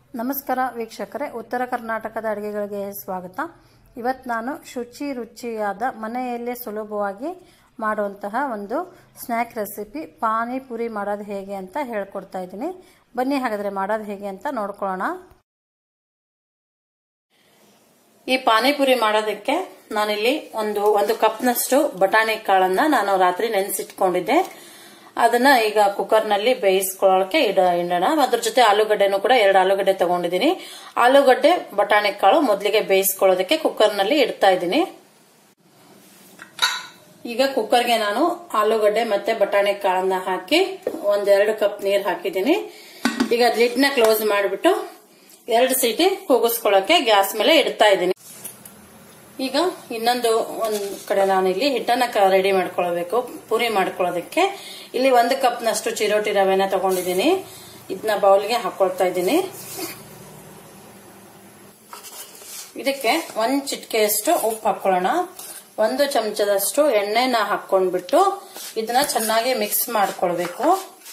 ನಮಸ್ಕಾರ ವೀಕ್ಷಕರೇ ಉತ್ತರ ಕರ್ನಾಟಕದ ಅಡುಗೆಗಳಿಗೆ ಸ್ವಾಗತ ಇವತ್ತು ನಾನು ಶುಚಿ ರುಚಿಯಾದ ಮನೆಯಲ್ಲೇ ಸುಲಭವಾಗಿ ಮಾಡುವಂತಹ ಒಂದು ಸ್ನ್ಯಾಕ್ ರೆಸಿಪಿ ಪಾನಿಪುರಿ ಮಾಡೋದು ಹೇಗೆ ಅಂತ ಹೇಳ್ಕೊಡ್ತಾ ಇದ್ದೀನಿ ಬನ್ನಿ ಹಾಗಾದರೆ ಮಾಡೋದು ಹೇಗೆ ಅಂತ ನೋಡ್ಕೊಳ್ಳೋಣ ಈ ಪಾನಿಪುರಿ ಮಾಡೋದಕ್ಕೆ ನಾನಿಲ್ಲಿ ಒಂದು ಒಂದು ಕಪ್ನಷ್ಟು ಬಟಾಣಿ ಕಾಳನ್ನ ನಾನು ರಾತ್ರಿ ನೆನೆಸಿಟ್ಕೊಂಡಿದ್ದೆ ಅದನ್ನ ಈಗ ಕುಕ್ಕರ್ನಲ್ಲಿ ಬೇಯಿಸ್ಕೊಳ್ಳೋಕೆ ಇಡ ಇಡೋಣ ಅದ್ರ ಜೊತೆ ಆಲೂಗಡ್ಡೆನೂ ಕೂಡ ಎರಡು ಆಲೂಗಡ್ಡೆ ತಗೊಂಡಿದ್ದೀನಿ ಆಲೂಗಡ್ಡೆ ಬಟಾಣಿ ಕಾಳು ಮೊದಲಿಗೆ ಬೇಯಿಸ್ಕೊಳ್ಳೋದಕ್ಕೆ ಕುಕ್ಕರ್ನಲ್ಲಿ ಇಡ್ತಾ ಇದ್ದೀನಿ ಈಗ ಕುಕ್ಕರ್ಗೆ ನಾನು ಆಲೂಗಡ್ಡೆ ಮತ್ತೆ ಬಟಾಣಿ ಕಾಳನ್ನ ಹಾಕಿ ಒಂದೆರಡು ಕಪ್ ನೀರು ಹಾಕಿದ್ದೀನಿ ಈಗ ಲಿಡ್ನ ಕ್ಲೋಸ್ ಮಾಡಿಬಿಟ್ಟು ಎರಡು ಸೀಟಿ ಕೂಗಿಸ್ಕೊಳ್ಳೋಕೆ ಗ್ಯಾಸ್ ಮೇಲೆ ಇಡ್ತಾ ಇದ್ದೀನಿ ಈಗ ಇನ್ನೊಂದು ಒಂದ್ ಕಡೆ ನಾನು ಇಲ್ಲಿ ಹಿಟ್ಟನ್ನ ರೆಡಿ ಮಾಡ್ಕೊಳ್ಬೇಕು ಪೂರಿ ಮಾಡ್ಕೊಳ್ಳೋದಕ್ಕೆ ಇಲ್ಲಿ ಒಂದು ಕಪ್ ನಷ್ಟು ಚಿರೋಟಿ ರವೆನ ತಗೊಂಡಿದ್ದೀನಿ ಇದನ್ನ ಬೌಲ್ಗೆ ಹಾಕೊಳ್ತಾ ಇದ್ದೀನಿ ಇದಕ್ಕೆ ಒಂದ್ ಚಿಟಿಕೆಯಷ್ಟು ಉಪ್ಪು ಹಾಕೊಳ್ಳೋಣ ಒಂದು ಚಮಚದಷ್ಟು ಎಣ್ಣೆನ ಹಾಕೊಂಡ್ಬಿಟ್ಟು ಇದನ್ನ ಚೆನ್ನಾಗಿ ಮಿಕ್ಸ್ ಮಾಡ್ಕೊಳ್ಬೇಕು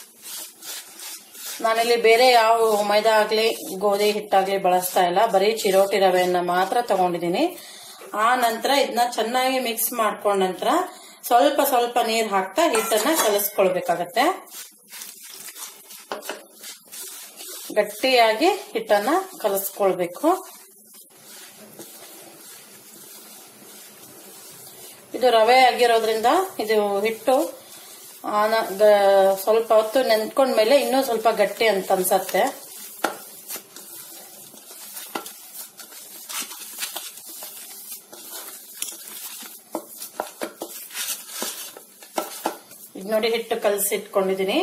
ನಾನಿಲ್ಲಿ ಬೇರೆ ಯಾವ ಮೈದಾ ಆಗ್ಲಿ ಗೋಧಿ ಹಿಟ್ಟಾಗ್ಲಿ ಬಳಸ್ತಾ ಇಲ್ಲ ಬರೀ ಚಿರೋಟಿ ರವೆಯನ್ನ ಮಾತ್ರ ತಗೊಂಡಿದ್ದೀನಿ ಆ ನಂತರ ಇದನ್ನ ಚೆನ್ನಾಗಿ ಮಿಕ್ಸ್ ಮಾಡ್ಕೊಂಡ ನಂತರ ಸ್ವಲ್ಪ ಸ್ವಲ್ಪ ನೀರ್ ಹಾಕ್ತಾ ಹಿಟ್ಟನ್ನ ಕಲಿಸ್ಕೊಳ್ಬೇಕಾಗತ್ತೆ ಗಟ್ಟಿಯಾಗಿ ಹಿಟ್ಟನ್ನ ಕಲಿಸ್ಕೊಳ್ಬೇಕು ಇದು ರವೆ ಆಗಿರೋದ್ರಿಂದ ಇದು ಹಿಟ್ಟು ಸ್ವಲ್ಪ ಹೊತ್ತು ನೆನ್ಕೊಂಡ್ಮೇಲೆ ಇನ್ನೂ ಸ್ವಲ್ಪ ಗಟ್ಟಿ ಅಂತ ಅನ್ಸತ್ತೆ ಇದು ನೋಡಿ ಹಿಟ್ಟು ಕಲಸಿ ಇಟ್ಕೊಂಡಿದ್ದೀನಿ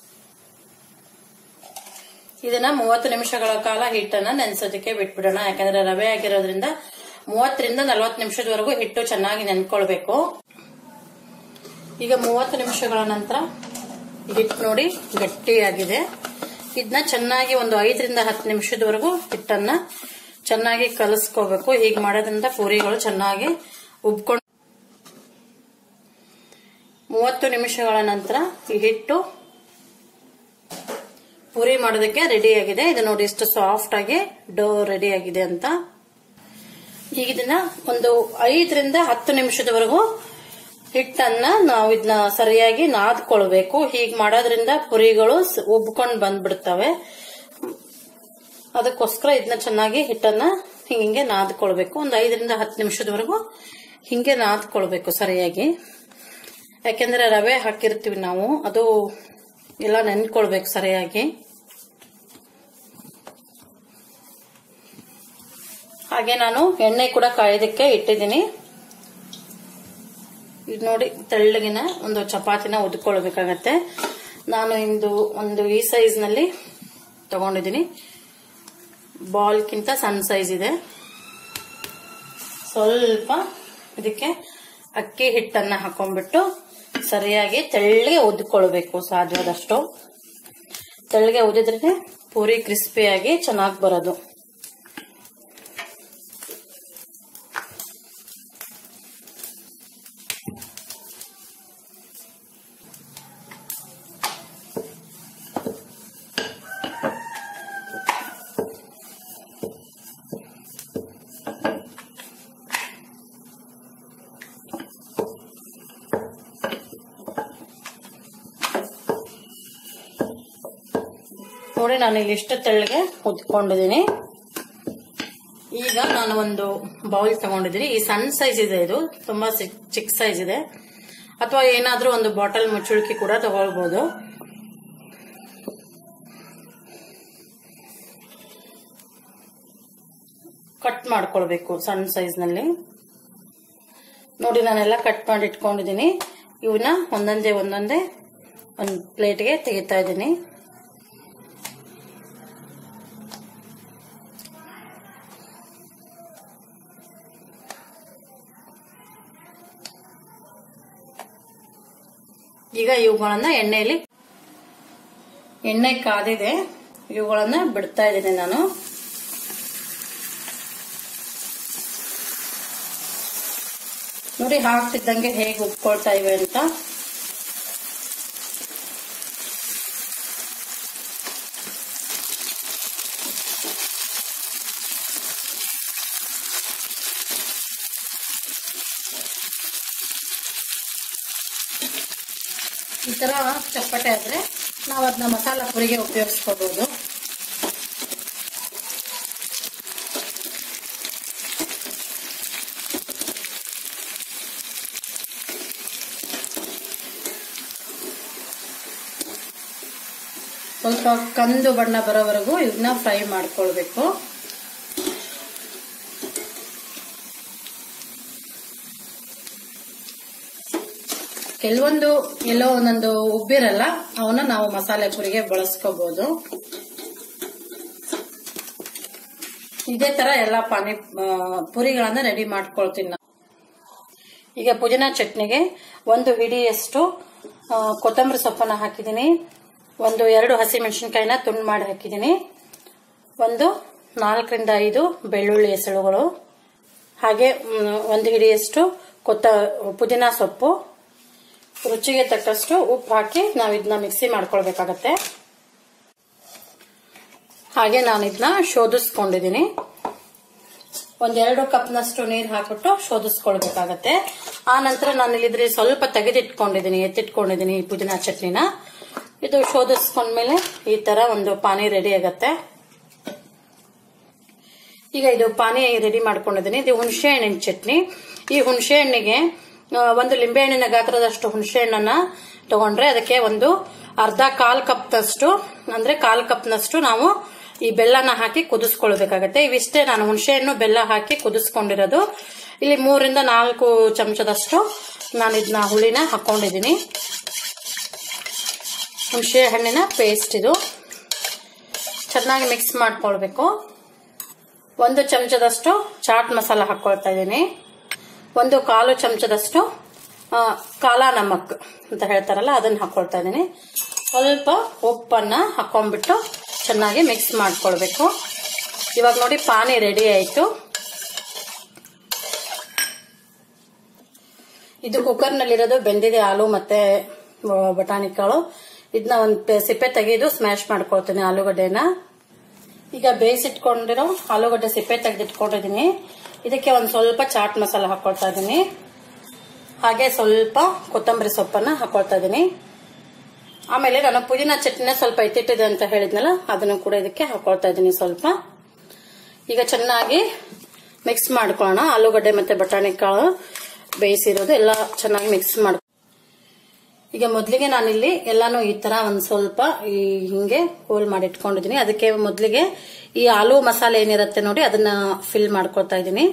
ಇದನ್ನ ಮೂವತ್ತು ನಿಮಿಷಗಳ ಕಾಲ ಹಿಟ್ಟನ್ನ ನೆನೆಸೋದಕ್ಕೆ ಬಿಟ್ಬಿಡೋಣ ಯಾಕಂದ್ರೆ ರವೆ ಆಗಿರೋದ್ರಿಂದ ಮೂವತ್ತರಿಂದ ನಲವತ್ತು ನಿಮಿಷದವರೆಗೂ ಹಿಟ್ಟು ಚೆನ್ನಾಗಿ ನೆನ್ಕೊಳ್ಬೇಕು ಈಗ ಮೂವತ್ತು ನಿಮಿಷಗಳ ನಂತರ ಹಿಟ್ಟು ನೋಡಿ ಗಟ್ಟಿಯಾಗಿದೆ ಇದನ್ನ ಚೆನ್ನಾಗಿ ಒಂದು ಐದರಿಂದ ಹತ್ತು ನಿಮಿಷದವರೆಗೂ ಹಿಟ್ಟನ್ನ ಚೆನ್ನಾಗಿ ಕಲಿಸ್ಕೋಬೇಕು ಹೀಗೆ ಮಾಡೋದ್ರಿಂದ ಪೂರಿಗಳು ಚೆನ್ನಾಗಿ ಉಬ್ಕೊಂಡು ಮೂವತ್ತು ನಿಮಿಷಗಳ ನಂತರ ಈ ಹಿಟ್ಟು ಪೂರಿ ಮಾಡೋದಕ್ಕೆ ರೆಡಿ ಆಗಿದೆ ಇದು ನೋಡಿ ಎಷ್ಟು ಸಾಫ್ಟ್ ಆಗಿ ಡೋ ರೆಡಿ ಆಗಿದೆ ಅಂತ ಈಗ ಇದನ್ನ ಒಂದು ಐದರಿಂದ ಹತ್ತು ನಿಮಿಷದವರೆಗೂ ಹಿಟ್ಟನ್ನ ನಾವು ಇದನ್ನ ಸರಿಯಾಗಿ ನಾದ್ಕೊಳ್ಬೇಕು ಹೀಗೆ ಮಾಡೋದ್ರಿಂದ ಪುರಿಗಳು ಉಬ್ಕೊಂಡು ಬಂದ್ಬಿಡ್ತವೆ ಅದಕ್ಕೋಸ್ಕರ ಇದನ್ನ ಚೆನ್ನಾಗಿ ಹಿಟ್ಟನ್ನ ಹಿಂಗೆ ನಾದ್ಕೊಳ್ಬೇಕು ಒಂದು ಐದರಿಂದ ಹತ್ತು ನಿಮಿಷದವರೆಗೂ ಹಿಂಗೆ ನಾದ್ಕೊಳ್ಬೇಕು ಸರಿಯಾಗಿ ಯಾಕೆಂದ್ರೆ ರವೆ ಹಾಕಿರ್ತೀವಿ ನಾವು ಅದು ಎಲ್ಲ ನೆನ್ಕೊಳ್ಬೇಕು ಸರಿಯಾಗಿ ಹಾಗೆ ನಾನು ಎಣ್ಣೆ ಕೂಡ ಕಾಯೋದಕ್ಕೆ ಇಟ್ಟಿದ್ದೀನಿ ಇದು ನೋಡಿ ತೆಳ್ಳಗಿನ ಒಂದು ಚಪಾತಿನ ಉದ್ಕೊಳ್ಬೇಕಾಗತ್ತೆ ನಾನು ಇಂದು ಒಂದು ಈ ಸೈಜ್ ನಲ್ಲಿ ತಗೊಂಡಿದ್ದೀನಿ ಬಾಲ್ಗಿಂತ ಸಣ್ಣ ಸೈಜ್ ಇದೆ ಸ್ವಲ್ಪ ಇದಕ್ಕೆ ಅಕ್ಕಿ ಹಿಟ್ಟನ್ನ ಹಾಕೊಂಡ್ಬಿಟ್ಟು ಸರಿಯಾಗಿ ತೆಳ್ಳಗೆ ಉದ್ಕೊಳ್ಬೇಕು ಸಾಧ್ಯವಾದಷ್ಟು ತೆಳ್ಳಗೆ ಉದಿದ್ರೆ ಪೂರಿ ಕ್ರಿಸ್ಪಿಯಾಗಿ ಚೆನ್ನಾಗಿ ಬರೋದು ನೋಡಿ ನಾನು ಇಲ್ಲಿ ಇಷ್ಟು ತೆಳ್ಳಗೆ ಉದ್ಕೊಂಡಿದ್ದೀನಿ ಈಗ ನಾನು ಒಂದು ಬೌಲ್ ತಗೊಂಡಿದ್ದೀನಿ ಈ ಸಣ್ಣ ಸೈಜ್ ಇದೆ ಇದು ತುಂಬಾ ಚಿಕ್ಕ ಸೈಜ್ ಇದೆ ಅಥವಾ ಏನಾದ್ರೂ ಒಂದು ಬಾಟಲ್ ಮುಚ್ಚುಳಿಕೆ ಕೂಡ ತಗೊಳ್ಬಹುದು ಕಟ್ ಮಾಡ್ಕೊಳ್ಬೇಕು ಸಣ್ಣ ಸೈಜ್ ನಲ್ಲಿ ನೋಡಿ ನಾನೆಲ್ಲ ಕಟ್ ಮಾಡಿ ಇಟ್ಕೊಂಡಿದ್ದೀನಿ ಇವನ್ನ ಒಂದೊಂದೇ ಒಂದೊಂದೇ ಒಂದು ಪ್ಲೇಟ್ಗೆ ತೆಗಿತಾ ಇದ್ದೀನಿ ಈಗ ಇವುಗಳನ್ನ ಎಣ್ಣೆಯಲ್ಲಿ ಎಣ್ಣೆ ಕಾದಿದೆ ಇವುಗಳನ್ನ ಬಿಡ್ತಾ ಇದ್ದೀನಿ ನಾನು ನೋಡಿ ಹಾಕ್ತಿದ್ದಂಗೆ ಹೇಗೆ ಉಪ್ಕೊಳ್ತಾ ಇವೆ ಅಂತ ಈ ತರ ಚಪ್ಪಟೆ ಆದ್ರೆ ನಾವು ಅದನ್ನ ಮಸಾಲ ಪುರಿಗೆ ಉಪಯೋಗಿಸ್ಕೋಬಹುದು ಸ್ವಲ್ಪ ಕಂದು ಬಣ್ಣ ಬರೋವರೆಗೂ ಇದನ್ನ ಫ್ರೈ ಮಾಡ್ಕೊಳ್ಬೇಕು ಕೆಲವೊಂದು ಎಲ್ಲೋ ಒಂದೊಂದು ಉಬ್ಬಿರಲ್ಲ ಅವನ್ನ ನಾವು ಮಸಾಲೆ ಪುರಿಗೆ ಬಳಸ್ಕೋಬಹುದು ಇದೇ ತರ ಎಲ್ಲ ಪಾನಿ ಆ, ಪುರಿಗಳನ್ನ ರೆಡಿ ಮಾಡ್ಕೊಳ್ತೀನಿ ನಾನು ಈಗ ಪುದೀನ ಚಟ್ನಿಗೆ ಒಂದು ಹಿಡಿಯಷ್ಟು ಆ, ಕೊತ್ತಂಬರಿ ಸೊಪ್ಪನ್ನ ಹಾಕಿದ್ದೀನಿ ಒಂದು ಎರಡು ಹಸಿಮೆಣಸಿನಕಾಯಿನ ತುಂಡು ಮಾಡಿ ಹಾಕಿದ್ದೀನಿ ಒಂದು ನಾಲ್ಕರಿಂದ ಐದು ಬೆಳ್ಳುಳ್ಳಿ ಎಸಳುಗಳು ಹಾಗೆ ಮ್, ಒಂದು ಹಿಡಿಯಷ್ಟು ಕೊತ್ತ ಪುದೀನ ಸೊಪ್ಪು ರುಚಿಗೆ ತಕ್ಕಷ್ಟು ಉಪ್ಪು ಹಾಕಿ ನಾವು ಇದನ್ನ ಮಿಕ್ಸಿ ಮಾಡ್ಕೊಳ್ಬೇಕಾಗತ್ತೆ ಹಾಗೆ ನಾನು ಇದನ್ನ ಶೋಧಿಸ್ಕೊಂಡಿದ್ದೀನಿ ಒಂದೆರಡು ಕಪ್ನಷ್ಟು ನೀರು ಹಾಕ್ಬಿಟ್ಟು ಶೋಧಿಸ್ಕೊಳ್ಬೇಕಾಗತ್ತೆ ಆ ನಂತರ ನಾನು ಇಲ್ಲಿದ್ರೆ ಸ್ವಲ್ಪ ತೆಗೆದಿಟ್ಕೊಂಡಿದ್ದೀನಿ ಎತ್ತಿಟ್ಕೊಂಡಿದ್ದೀನಿ ಈ ಪುದೀನ ಚಟ್ನಿನ ಇದು ಶೋಧಿಸ್ಕೊಂಡ್ಮೇಲೆ ಈ ತರ ಒಂದು ಪಾನಿ ರೆಡಿ ಆಗತ್ತೆ ಈಗ ಇದು ಪಾನಿ ರೆಡಿ ಮಾಡ್ಕೊಂಡಿದ್ದೀನಿ ಇದು ಹುಣಸೆ ಹಣ್ಣಿನ ಚಟ್ನಿ ಈ ಹುಣಸೆ ಹಣ್ಣಿಗೆ ಆ, ಒಂದು ಲಿಂಬೆ ಹಣ್ಣಿನ ಗಾತ್ರದಷ್ಟು ಹುಣಸೆ ಹಣ್ಣನ್ನ ತಗೊಂಡ್ರೆ ಅದಕ್ಕೆ ಒಂದು ಅರ್ಧ ಕಾಲ್ ಕಪ್ನಷ್ಟು ಅಂದ್ರೆ ಕಾಲ್ ಕಪ್ನಷ್ಟು ನಾವು ಈ ಬೆಲ್ಲನ ಹಾಕಿ ಕುದಿಸ್ಕೊಳ್ಬೇಕಾಗತ್ತೆ ಇವಿಷ್ಟೇ ನಾನು ಹುಣಸೆ ಹಣ್ಣು ಬೆಲ್ಲ ಹಾಕಿ ಕುದಿಸ್ಕೊಂಡಿರೋದು ಇಲ್ಲಿ ಮೂರಿಂದ ನಾಲ್ಕು ಚಮಚದಷ್ಟು ನಾನು ಇದನ್ನ ಹುಳಿನ ಹಾಕೊಂಡಿದ್ದೀನಿ ಹುಣಸೆ ಹಣ್ಣಿನ ಪೇಸ್ಟ್ ಇದು ಚೆನ್ನಾಗಿ ಮಿಕ್ಸ್ ಮಾಡ್ಕೊಳ್ಬೇಕು ಒಂದು ಚಮಚದಷ್ಟು ಚಾಟ್ ಮಸಾಲ ಹಾಕೊಳ್ತಾ ಇದ್ದೀನಿ ಒಂದು ಕಾಲು ಚಮಚದಷ್ಟು ಆ, ಕಾಲಾ ನಮಕ್ ಅಂತ ಹೇಳ್ತಾರಲ್ಲ ಅದನ್ನ ಹಾಕೊಳ್ತಾ ಇದ್ದೀನಿ ಸ್ವಲ್ಪ ಉಪ್ಪನ್ನ ಹಾಕೊಂಡ್ಬಿಟ್ಟು ಚೆನ್ನಾಗಿ ಮಿಕ್ಸ್ ಮಾಡ್ಕೊಳ್ಬೇಕು ಇವಾಗ ನೋಡಿ ಪಾನಿ ರೆಡಿ ಆಯ್ತು ಇದು ಕುಕ್ಕರ್ ನಲ್ಲಿರೋದು ಬೆಂದಿದೆ ಹಾಲು ಮತ್ತೆ ಆ, ಬಟಾಣಿ ಕಾಳು ಇದನ್ನ ಒಂದು ಸಿಪ್ಪೆ ತೆಗೆದು ಸ್ಮ್ಯಾಶ್ ಮಾಡ್ಕೊಳ್ತೀನಿ ಆಲೂಗಡ್ಡೆನ ಈಗ ಬೇಯಿಸಿಟ್ಕೊಂಡಿರೋ ಆಲೂಗಡ್ಡೆ ಸಿಪ್ಪೆ ತೆಗೆದಿಟ್ಕೊಂಡಿದ್ದೀನಿ ಇದಕ್ಕೆ ಒಂದು ಸ್ವಲ್ಪ ಚಾಟ್ ಮಸಾಲ ಹಾಕೊಳ್ತಾ ಇದ್ದೀನಿ ಹಾಗೆ ಸ್ವಲ್ಪ ಕೊತ್ತಂಬರಿ ಸೊಪ್ಪನ್ನ ಹಾಕೊಳ್ತಾ ಇದ್ದೀನಿ ಆಮೇಲೆ ನಾನು ಪುದೀನ ಚಟ್ನಿನ ಸ್ವಲ್ಪ ಎತ್ತಿಟ್ಟಿದೆ ಅಂತ ಹೇಳಿದ್ನಲ್ಲ ಅದನ್ನು ಕೂಡ ಇದಕ್ಕೆ ಹಾಕೊಳ್ತಾ ಇದ್ದೀನಿ ಸ್ವಲ್ಪ ಈಗ ಚೆನ್ನಾಗಿ ಮಿಕ್ಸ್ ಮಾಡ್ಕೊಳ್ಳೋಣ ಆಲೂಗಡ್ಡೆ ಮತ್ತೆ ಬಟಾಣಿ ಕಾಳು ಬೇಯಿಸಿರೋದು ಎಲ್ಲ ಚೆನ್ನಾಗಿ ಮಿಕ್ಸ್ ಮಾಡ್ ಈಗ ಮೊದಲಿಗೆ ನಾನಿಲ್ಲಿ ಎಲ್ಲಾನು ಈ ತರ ಒಂದ್ ಸ್ವಲ್ಪ ಈ ಹಿಂಗೆ ಹೋಲ್ ಮಾಡಿ ಇಟ್ಕೊಂಡಿದೀನಿ ಅದಕ್ಕೆ ಮೊದಲಿಗೆ ಈ ಆಲೂ ಮಸಾಲೆ ಏನಿರುತ್ತೆ ನೋಡಿ ಅದನ್ನ ಫಿಲ್ ಮಾಡ್ಕೊಳ್ತಾ ಇದ್ದೀನಿ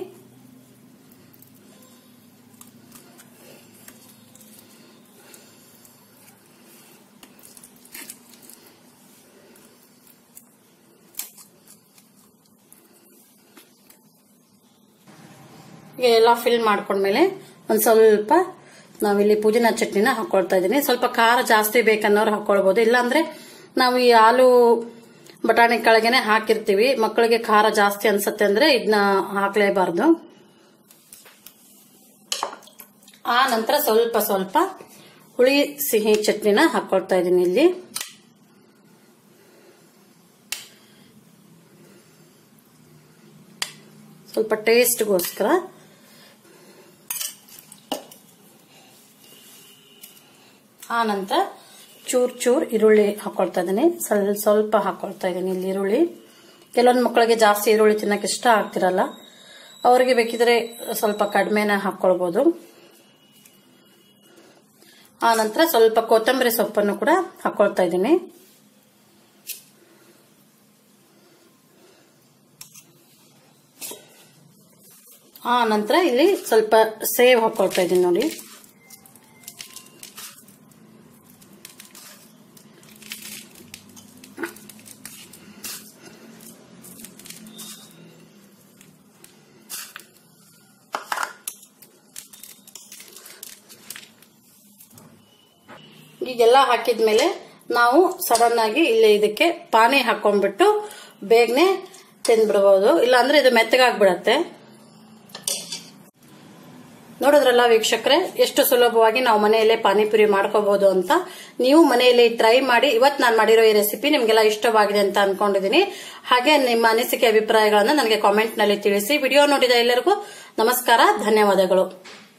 ಈಗ ಎಲ್ಲ ಫಿಲ್ ಮಾಡ್ಕೊಂಡ್ಮೇಲೆ ಒಂದ್ ಸ್ವಲ್ಪ ನಾವಿಲ್ಲಿ ಪುದೀನ ಚಟ್ನಿನ ಹಾಕೊಳ್ತಾ ಇದ್ದೀನಿ ಸ್ವಲ್ಪ ಖಾರ ಜಾಸ್ತಿ ಬೇಕನ್ನೋರು ಹಾಕೊಳ್ಬಹುದು ಇಲ್ಲಾಂದ್ರೆ ನಾವು ಈ ಹಾಲು ಬಟಾಣಿ ಕಾಳಿಗೆನೆ ಹಾಕಿರ್ತೀವಿ ಮಕ್ಕಳಿಗೆ ಖಾರ ಜಾಸ್ತಿ ಅನ್ಸತ್ತೆ ಅಂದ್ರೆ ಇದನ್ನ ಹಾಕ್ಲೇಬಾರ್ದು ಆ ನಂತರ ಸ್ವಲ್ಪ ಸ್ವಲ್ಪ ಹುಳಿ ಸಿಹಿ ಚಟ್ನಿನ ಹಾಕೊಳ್ತಾ ಇದ್ದೀನಿ ಇಲ್ಲಿ ಸ್ವಲ್ಪ ಟೇಸ್ಟ್ಗೋಸ್ಕರ ಆ ನಂತರ ಚೂರ್ ಚೂರ್ ಈರುಳ್ಳಿ ಹಾಕೊಳ್ತಾ ಇದ್ದೀನಿ ಸ್ವಲ್ಪ ಸ್ವಲ್ಪ ಹಾಕೊಳ್ತಾ ಇದ್ದೀನಿ ಇಲ್ಲಿ ಈರುಳ್ಳಿ ಕೆಲವೊಂದು ಮಕ್ಕಳಿಗೆ ಜಾಸ್ತಿ ಈರುಳ್ಳಿ ತಿನ್ನಕ್ಕೆ ಇಷ್ಟ ಆಗ್ತಿರಲ್ಲ ಅವರಿಗೆ ಬೇಕಿದ್ರೆ ಸ್ವಲ್ಪ ಕಡಿಮೆನ ಹಾಕೊಳ್ಬಹುದು ಆ ನಂತರ ಸ್ವಲ್ಪ ಕೊತ್ತಂಬರಿ ಸೊಪ್ಪನ್ನು ಕೂಡ ಹಾಕೊಳ್ತಾ ಇದ್ದೀನಿ ಆ ನಂತರ ಇಲ್ಲಿ ಸ್ವಲ್ಪ ಸೇವ್ ಹಾಕೊಳ್ತಾ ಇದ್ದೀನಿ ನೋಡಿ ಈಗೆಲ್ಲ ಹಾಕಿದ್ಮೇಲೆ ನಾವು ಸಡನ್ ಆಗಿ ಇಲ್ಲಿ ಇದಕ್ಕೆ ಪಾನಿ ಹಾಕೊಂಡ್ಬಿಟ್ಟು ಬೇಗನೆ ತಿಂದ್ಬಿಡ್ಬೋದು ಇಲ್ಲಾಂದ್ರೆ ಇದು ಮೆತ್ತಗಾಗ್ಬಿಡತ್ತೆ ನೋಡಿದ್ರಲ್ಲ ವೀಕ್ಷಕರೇ ಎಷ್ಟು ಸುಲಭವಾಗಿ ನಾವು ಮನೆಯಲ್ಲೇ ಪಾನಿಪುರಿ ಮಾಡ್ಕೋಬಹುದು ಅಂತ ನೀವು ಮನೆಯಲ್ಲಿ ಟ್ರೈ ಮಾಡಿ ಇವತ್ತು ನಾನು ಮಾಡಿರೋ ಈ ರೆಸಿಪಿ ನಿಮ್ಗೆಲ್ಲ ಇಷ್ಟವಾಗಿದೆ ಅಂತ ಅನ್ಕೊಂಡಿದ್ದೀನಿ ಹಾಗೆ ನಿಮ್ಮ ಅನಿಸಿಕೆ ಅಭಿಪ್ರಾಯಗಳನ್ನ ನನಗೆ ಕಾಮೆಂಟ್ ನಲ್ಲಿ ತಿಳಿಸಿ ವಿಡಿಯೋ ನೋಡಿದ ಎಲ್ಲರಿಗೂ ನಮಸ್ಕಾರ ಧನ್ಯವಾದಗಳು